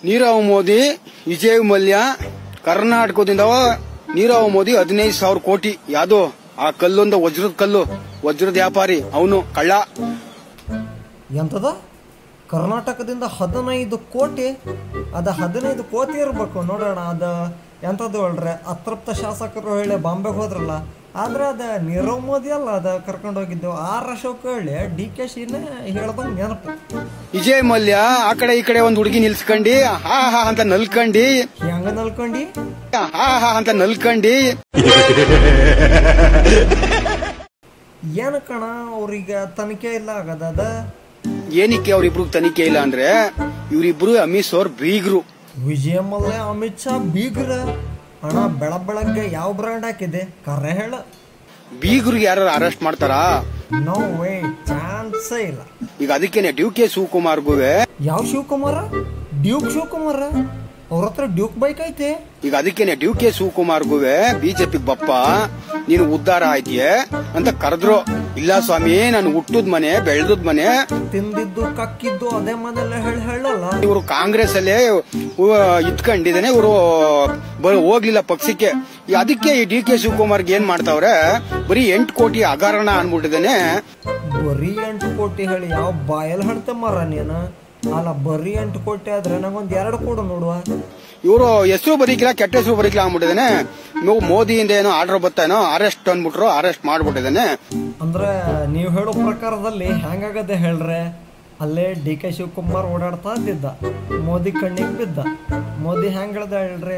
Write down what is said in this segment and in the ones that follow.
ನೀರವ್ ಮೋದಿ ವಿಜಯ್ ಮಲ್ಯ ಕರ್ನಾಟಕದಿಂದ ನೀರವ್ ಮೋದಿ ಹದಿನೈದು ಸಾವಿರ ಕೋಟಿ ಯಾವ್ದು ಆ ಕಲ್ಲೊಂದು ವಜ್ರದ ಕಲ್ಲು ವಜ್ರದ ವ್ಯಾಪಾರಿ ಅವನು ಕಳ್ಳ ಎಂಥದ ಕರ್ನಾಟಕದಿಂದ ಹದಿನೈದು ಕೋಟಿ ಅದ ಹದಿನೈದು ಕೋಟಿ ಇರ್ಬೇಕು ನೋಡೋಣ ಅದ ಎಂಥದ್ದು ಹೇಳ್ರೆ ಅತೃಪ್ತ ಶಾಸಕರು ಹೇಳಿ ಬಾಂಬೆಗೆ ಹೋದ್ರಲ್ಲ ಆದ್ರೆ ಅದ ನೀರವ್ ಮೋದಿ ಅಲ್ಲ ಅದ ಕರ್ಕೊಂಡು ಹೋಗಿದ್ದು ಆರ್ ಅಶೋಕ್ ಹೇಳಿ ಡಿ ಕೆ ಶಿನೇ ಹೇಳ್ದಂಗೆ ನೆನಪು ವಿಜಯ್ ಮಲ್ಯ ಆ ಕಡೆ ಈ ಕಡೆ ಒಂದ್ ಹುಡುಗಿ ನಿಲ್ಸ್ಕೊಂಡಿ ಹಾ ಹಾ ಅಂತ ನಲ್ಕಂಡಿ ಹೆಂಗ ನಲ್ಕೊಂಡಿ ಹಾ ಹಾ ಅಂತ ನಲ್ಕಂಡಿ ಏನು ಕಣ ಅವ್ರಿಗೆ ತನಿಖೆ ಇಲ್ಲ ಆಗದ ಅದ ಏನಕ್ಕೆ ಅವ್ರಿಬ್ರು ತನಿಖೆ ಇಲ್ಲ ಅಂದ್ರೆ ಇವ್ರಿಬ್ರು ಅಮಿತ್ ಅವ್ರ ಬೀಗ್ರು ವಿಜಯ ಮಲ್ಯ ಅಮಿತ್ ಶಾ ಬೀಗ್ರ ಹಣ ಬೆಳ ಬೆಳಗ್ಗೆ ಯಾವ ಬ್ರ್ಯಾಂಡ್ ಹಾಕಿದೆ ಕರೆ ಹೇಳ ಬೀಗ್ರಿಗೆ ಯಾರು ಅರೆಸ್ಟ್ ಮಾಡ್ತಾರಾ ನೋ ವೇ ಚಾನ್ಸೇ ಇಲ್ಲ ಈಗ ಅದಕ್ಕೇನೆ ಡ್ಯೂ ಕೆ ಶಿವಕುಮಾರ್ಗುವೆ ಯಾವ ಶಿವಕುಮಾರ ಡ್ಯೂಕ್ ಶಿವಕುಮಾರ ಅವ್ರ ಹತ್ರ ಡ್ಯೂಕ್ ಬೈಕ್ ಐತೆ ಈಗ ಅದಕ್ಕೇನೆ ಡ್ಯೂ ಕೆ ಶಿವಕುಮಾರ್ಗುವೆ ಬಿಜೆಪಿ ಬಪ್ಪ ನೀನು ಉದ್ಧಾರ ಆಯ್ತಿಯೇ ಅಂತ ಕರೆದ್ರು ಇಲ್ಲ ಸ್ವಾಮಿ ನಾನು ಹುಟ್ಟುದ್ ಮನೆ ಬೆಳೆದದ್ ಮನೆ ತಿಂದಿದ್ದು ಕಕ್ಕಿದ್ದು ಅದೇ ಮನೆಲ್ಲ ಹೇಳಿ ಹೇಳಲ್ಲ ಇವರು ಕಾಂಗ್ರೆಸ್ ಅಲ್ಲೇ ಇತ್ಕೊಂಡಿದ್ದಾನೆ ಇವರು ಹೋಗ್ಲಿಲ್ಲ ಪಕ್ಷಕ್ಕೆ ಈ ಅದಕ್ಕೆ ಈ ಡಿ ಕೆ ಶಿವಕುಮಾರ್ಗೆ ಏನ್ ಮಾಡ್ತಾವ್ರೆ ಬರೀ ಎಂಟು ಕೋಟಿ ಹಗರಣ ಅನ್ಬಿಟ್ಟಿದ್ದಾನೆ ಬರೀ ಎಂಟು ಕೋಟಿ ಹೇಳಿ ಯಾವ ಬಾಯಲ್ಲಿ ಹಣ್ತೆ ಮರ ನೀನು ಅಲ್ಲ ಬರೀ ಎಂಟು ಕೋಟಿ ಆದ್ರೆ ನಂಗೊಂದ್ ಎರಡು ಕೊಡು ನೋಡುವ ಇವರು ಹೆಸರು ಬರೀಕಿಲ್ಲ ಕೆಟ್ಟ ಹೆಸರು ಬರೀಕಿಲ್ಲ ಅಂದ್ಬಿಟ್ಟಿದ್ದಾನೆ ನೀವು ಮೋದಿಯಿಂದ ಏನೋ ಆರ್ಡರ್ ಬತ್ತಾನೋ ಅರೆಸ್ಟ್ ಅಂದ್ಬಿಟ್ರು ಅರೆಸ್ಟ್ ಮಾಡ್ಬಿಟ್ಟಿದ್ದಾನೆ ಅಂದ್ರೆ ನೀವು ಹೇಳೋ ಪ್ರಕಾರದಲ್ಲಿ ಹೆಂಗಾಗದೆ ಹೇಳ್ರೆ ಅಲ್ಲೇ ಡಿ ಕೆ ಶಿವಕುಮಾರ್ ಓಡಾಡ್ತಾ ಇದ್ದಿದ್ದ ಮೋದಿ ಕಣ್ಣಿಗೆ ಬಿದ್ದ ಮೋದಿ ಹೆಂಗ್ ಹೇಳ್ದ ಹೇಳ್ರಿ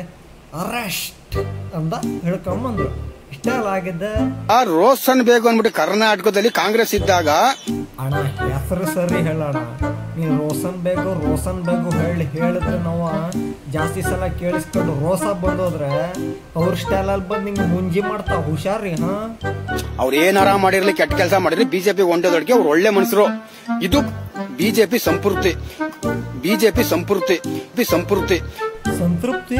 ಅರೆಸ್ಟ್ ಅಂದ ಹೇಳ್ಕೊಂಬಂದ್ರು ಇಷ್ಟೇ ಅಲ್ಲ ಆಗಿದ್ದ ಆ ರೋಷನ್ ಬೇಗು ಅಂದ್ಬಿಟ್ಟು ಕರ್ನಾಟಕದಲ್ಲಿ ಕಾಂಗ್ರೆಸ್ ಇದ್ದಾಗ ಅಣ್ಣ ಹೆಸರು ಸರಿ ಹೇಳೋಣ ನೀ ರೋಷನ್ ಬೇಗು ರೋಷನ್ ಬೇಗು ಹೇಳಿ ಹೇಳಿದ್ರೆ ನಾವು ಜಾಸ್ತಿ ಸಲ ಕೇಳಿಸ್ಕೊಂಡು ರೋಸ ಬಂದೋದ್ರೆ ಅವ್ರ ಸ್ಟೈಲಲ್ಲಿ ಬಂದು ನಿಂಗೆ ಮುಂಜಿ ಮಾಡ್ತಾವ ಹುಷಾರಿ ಹಾ ಅವ್ರು ಏನಾರ ಮಾಡಿರ್ಲಿ ಕೆಟ್ಟ ಕೆಲಸ ಮಾಡಿರ್ಲಿ ಬಿಜೆಪಿ ಹೊಂಡೋದೊಳಗೆ ಅವ್ರು ಒಳ್ಳೆ ಮನುಷ್ಯರು ಇದು ಬಿಜೆಪಿ ಸಂಪೂರ್ತಿ ಬಿಜೆಪಿ ಸಂಪೂರ್ತಿ ಬಿ ಸಂಪೂರ್ತಿ ಸಂತೃಪ್ತಿ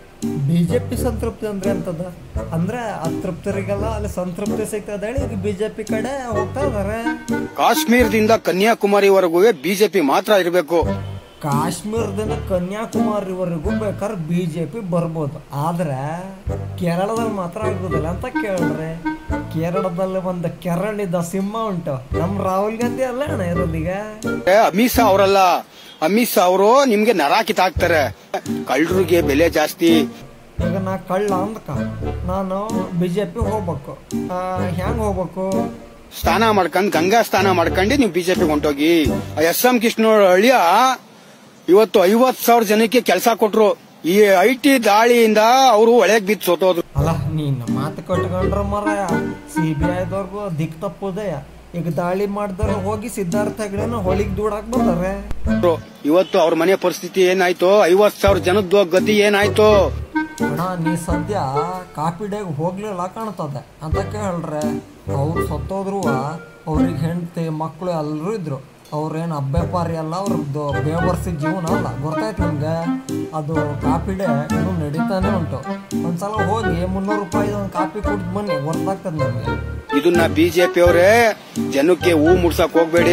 ಬಿಜೆಪಿ ಸಂತೃಪ್ತಿ ಅಂದ್ರೆ ಎಂತದ ಅಂದ್ರೆ ಅತೃಪ್ತರಿಗೆಲ್ಲ ಅಲ್ಲಿ ಸಂತೃಪ್ತಿ ಸಿಗ್ತದೆ ಹೇಳಿ ಈಗ ಬಿಜೆಪಿ ಕಡೆ ಹೋಗ್ತಾ ಇದಾರೆ ಕಾಶ್ಮೀರದಿಂದ ಕನ್ಯಾಕುಮಾರಿವರೆಗೂ ಬಿಜೆಪಿ ಮಾತ್ರ ಇರಬೇಕು ಕಾಶ್ಮೀರದಿಂದ ಕನ್ಯಾಕುಮಾರಿವರೆಗೂ ಬೇಕಾದ್ರೆ ಬಿಜೆಪಿ ಬರ್ಬೋದು ಆದ್ರೆ ಕೇರಳದಲ್ಲಿ ಮಾತ್ರ ಆಗೋದಿಲ್ಲ ಅಂತ ಕೇಳ್ರಿ ಕೇರಳದಲ್ಲಿ ಒಂದು ಕೆರಳಿದ ಸಿಂಹ ಉಂಟು ನಮ್ ರಾಹುಲ್ ಗಾಂಧಿ ಅಲ್ಲ ಅಣ್ಣ ಇರೋದೀಗ ಏ, ಅಮಿತ್ ಶಾ ಅವರಲ್ಲ ಅಮಿತ್ ಶಾ ಅವರು ನಿಮ್ಗೆ ನರ ಕಿತ್ತಾಕ್ತಾರೆ ಕಳ್ಳರಿಗೆ ಬೆಲೆ ಜಾಸ್ತಿ ಈಗ ನಾ ಕಳ್ಳ ಅಂದ್ಕ ನಾನು ಬಿಜೆಪಿ ಹೋಗ್ಬೇಕು ಆ, ಹೆಂಗ್ ಹೋಗ್ಬೇಕು ಸ್ನಾನ ಮಾಡ್ಕೊಂಡ್ ಗಂಗಾ ಸ್ನಾನ ಮಾಡ್ಕೊಂಡು ನೀವು ಬಿಜೆಪಿ ಹೊಂಟೋಗಿ ಎಸ್ ಎಂ ಕೃಷ್ಣಹಳ್ಳಿಯ ಇವತ್ತು ಐವತ್ ಸಾವಿರ ಜನಕ್ಕೆ ಕೆಲಸ ಕೊಟ್ರು ಈ ಐ ಟಿ ದಾಳಿಯಿಂದ ಅವರು ಒಳಗ್ ಬಿದ್ದು ಸೋತೋದ್ರು ಅಲ್ಲ ನೀನ್ ಮಾತು ಕಟ್ಕೊಂಡ್ರ ಮರ ಸಿ ಬಿ ಐದವ್ರಿಗೂ ದಿಕ್ ತಪ್ಪುದೇ ಈಗ ದಾಳಿ ಮಾಡಿದವ್ರು ಹೋಗಿ ಸಿದ್ಧಾರ್ಥ ಹೆಗ್ಡೆನ ಹೊಳಿಗ್ ದೂಡಾಕ್ ಬಂದಾರೆ ಇವತ್ತು ಅವ್ರ ಮನೆ ಪರಿಸ್ಥಿತಿ ಏನಾಯ್ತು ಐವತ್ ಸಾವಿರ ಜನದ ಗತಿ ಏನಾಯ್ತು ಅಣ್ಣ ನೀ ಸದ್ಯ ಕಾಪಿ ಡೇಗ್ ಹೋಗ್ಲಿಲ್ಲ ಕಾಣ್ತದೆ ಅಂತ ಕೇಳ್ರೆ ಅವ್ರು ಸತ್ತೋದ್ರು ಅವ್ರಿಗೆ ಹೆಂಡತಿ ಮಕ್ಕಳು ಎಲ್ಲರೂ ಇದ್ರು ಅವ್ರೇನು ಅಬ್ಬೆಪಾರಿ ಅಲ್ಲ ಅವ್ರದ್ದು ಬೇವರ್ಸಿ ಜೀವನ ಅಲ್ಲ ಗೊತ್ತಾಯ್ತು ನಿಮ್ಗೆ ಅದು ಕಾಪಿ ಡೇ ಇನ್ನೂ ನಡೀತಾನೆ ಉಂಟು ಒಂದ್ಸಲ ಹೋಗಿ ಮುನ್ನೂರು ರೂಪಾಯಿ ಒಂದು ಕಾಪಿ ಕುಡ್ದು ಬನ್ನಿ ಗೊತ್ತಾಗ್ತದೆ ನಿಮಗೆ ಇದನ್ನ ಬಿಜೆಪಿ ಅವರೇ ಜನಕ್ಕೆ ಹೂ ಮುಡ್ಸಕ್ ಹೋಗ್ಬೇಡಿ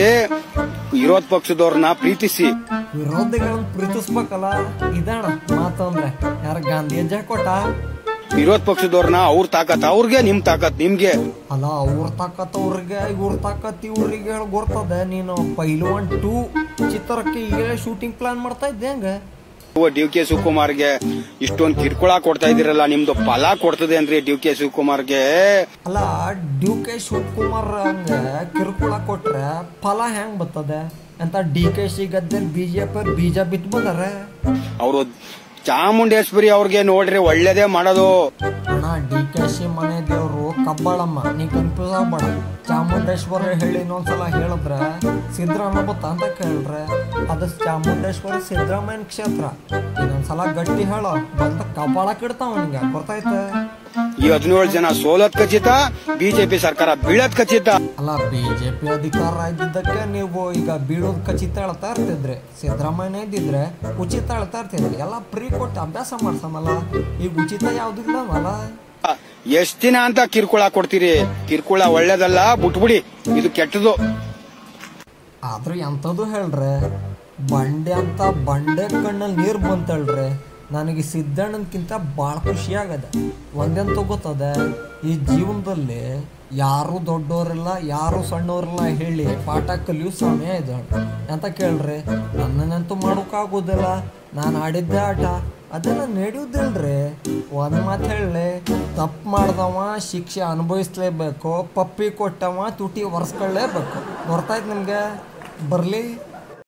ವಿರೋಧ ಪಕ್ಷದವ್ರನ್ನ ಪ್ರೀತಿಸಿ ವಿರೋಧಿಗಳನ್ನ ಪ್ರೀತಿಸ್ಬೇಕಲ್ಲ ಇದಣ ಮಾತಂದ್ರೆ ಯಾರ ಗಾಂಧಿ ಅಜ್ಜ ಕೊಟ್ಟ ವಿರೋಧ ಪಕ್ಷದವ್ರನ್ನ ಅವ್ರ ತಾಕತ್ ಅವ್ರಿಗೆ ನಿಮ್ ತಾಕತ್ ನಿಮ್ಗೆ ಅಲ್ಲ ಅವ್ರ ತಾಕತ್ ಅವ್ರಿಗೆ ಇವ್ರ ತಾಕತ್ ಇವ್ರಿಗೆ ಹೇಳಿ ಗೊರ್ತದೆ ನೀನು ಪೈಲ್ವಾನ್ ಟೂ ಚಿತ್ರಕ್ಕೆ ಈಗ ಶೂಟಿಂಗ್ ಪ್ಲಾನ್ ಮಾಡ್ತಾ ಇದ್ದೆ ಹಂಗ ಡಿ ಕೆ ಶಿವಕುಮಾರ್ಗೆ ಇಷ್ಟೊಂದು ಕಿರ್ಕೊಳ ಕೊಡ್ತಾ ಇದೀರಲ್ಲ ನಿಮ್ದು ಫಲ ಕೊಡ್ತದೆ ಅಂದ್ರೆ ಡಿ ಕೆ ಶಿವಕುಮಾರ್ಗೆ ಅಲ್ಲ ಡಿ ಕೆ ಶಿವಕುಮಾರ್ ಹಂಗ ಕಿರುಕುಳ ಕೊಟ್ರೆ ಫಲ ಹೆಂಗ್ ಬರ್ತದೆ ಅಂತ ಡಿ ಕೆ ಶಿ ಗದ್ದಲ್ಲಿ ಬಿಜೆಪಿ ಬೀಜ ಬಿತ್ತು ಬಂದಾರೆ ಅವರು ಚಾಮುಂಡೇಶ್ವರಿ ಅವ್ರಿಗೆ ನೋಡ್ರಿ ಒಳ್ಳೇದೇ ಮಾಡೋದು ಅಣ್ಣ ಡಿ ಕೆ ಶಿ ಮನೆ ದೇವ್ರು ಕಬ್ಬಾಳಮ್ಮ ನೀ ಕನ್ಫ್ಯೂಸ್ ಆಗ್ಬೇಡ ಚಾಮುಂಡೇಶ್ವರಿ ಹೇಳಿ ಇನ್ನೊಂದ್ಸಲ ಹೇಳಿದ್ರೆ ಸಿದ್ದರಾಮ ಬತ್ತ ಅಂತ ಕೇಳ್ರೆ ಅದು ಚಾಮುಂಡೇಶ್ವರಿ ಸಿದ್ದರಾಮಯ್ಯನ ಕ್ಷೇತ್ರ ಇನ್ನೊಂದ್ಸಲ ಗಟ್ಟಿ ಹೇಳೋ ಬಂದ ಕಬ್ಬಾಳಕ್ ಇಡ್ತಾವ ಅವನಿಗೆ ಗೊತ್ತಾಯ್ತ ಈ ಹದಿನೇಳು ಜನ ಸೋಲತ್ ಖಚಿತ ಬಿಜೆಪಿ ಸರ್ಕಾರ ಬೀಳತ್ ಖಚಿತ ಅಲ್ಲ ಬಿಜೆಪಿ ಅಧಿಕಾರ ಇದ್ದಿದ್ದಕ್ಕೆ ನೀವು ಈಗ ಬೀಳೋದ್ ಖಚಿತ ಹೇಳ್ತಾ ಇರ್ತಿದ್ರಿ ಸಿದ್ದರಾಮಯ್ಯ ಇದ್ದಿದ್ರೆ ಉಚಿತ ಹೇಳ್ತಾ ಇರ್ತಿದ್ರಿ ಎಲ್ಲ ಫ್ರೀ ಕೊಟ್ಟು ಅಭ್ಯಾಸ ಮಾಡ್ಸಮಲ್ಲ ಈಗ ಉಚಿತ ಯಾವ್ದಿಲ್ಲವಲ್ಲ ಎಷ್ಟ್ ದಿನ ಅಂತ ಕಿರ್ಕೊಳ ಕೊಡ್ತೀರಿ ಕಿರ್ಕೊಳ ಒಳ್ಳೇದಲ್ಲ ಬಿಟ್ಬಿಡಿ ಇದು ಕೆಟ್ಟದು ಆದ್ರೂ ಎಂಥದ್ದು ಹೇಳ್ರೆ ಬಂಡೆ ಅಂತ ಬಂಡೆ ಕಣ್ಣಲ್ಲಿ ನೀರು ಬಂತಳ್ರಿ ನನಗೆ ಸಿದ್ದಣ್ಣನ್ಕಿಂತ ಭಾಳ ಖುಷಿ ಆಗದೆ ಒಂದೆಂತ ಗೊತ್ತದೆ ಈ ಜೀವನದಲ್ಲಿ ಯಾರು ದೊಡ್ಡವರಿಲ್ಲ ಯಾರು ಸಣ್ಣವರಿಲ್ಲ ಹೇಳಿ ಪಾಠ ಕಲಿಯೋ ಸಮಯ ಇದೆ ಅಂತ ಕೇಳ್ರಿ ನನ್ನನ್ನಂತೂ ಮಾಡೋಕ್ಕಾಗೋದಿಲ್ಲ ನಾನು ಆಡಿದ್ದೆ ಆಟ ಅದೆಲ್ಲ ನಡೆಯುವುದಿಲ್ರಿ ಒಂದು ಮಾತು ಹೇಳಿ ತಪ್ಪು ಮಾಡ್ದವ ಶಿಕ್ಷೆ ಅನುಭವಿಸ್ಲೇಬೇಕು ಪಪ್ಪಿ ಕೊಟ್ಟವ ತುಟಿ ಒರೆಸ್ಕೊಳ್ಳೇಬೇಕು ಗೊತ್ತಾಯ್ತು ನಿಮಗೆ ಬರಲಿ